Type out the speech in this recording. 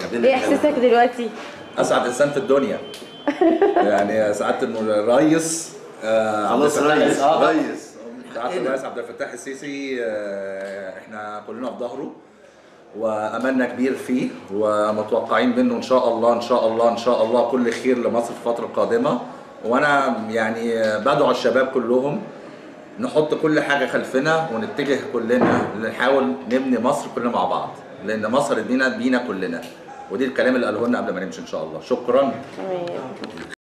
ايه احساسك دلوقتي؟ اسعد انسان في الدنيا يعني سعاده الرئيس آه، عبد خلاص الفتاح ريس آه، ريس سعاده الرئيس عبد الفتاح السيسي آه، احنا كلنا في ظهره واملنا كبير فيه ومتوقعين منه ان شاء الله ان شاء الله ان شاء الله كل خير لمصر في الفتره القادمه وانا يعني بدعو الشباب كلهم نحط كل حاجه خلفنا ونتجه كلنا نحاول نبني مصر كلنا مع بعض لان مصر بينا بينا كلنا ودي الكلام اللي قاله لنا قبل ما نمشي ان شاء الله شكرا تمام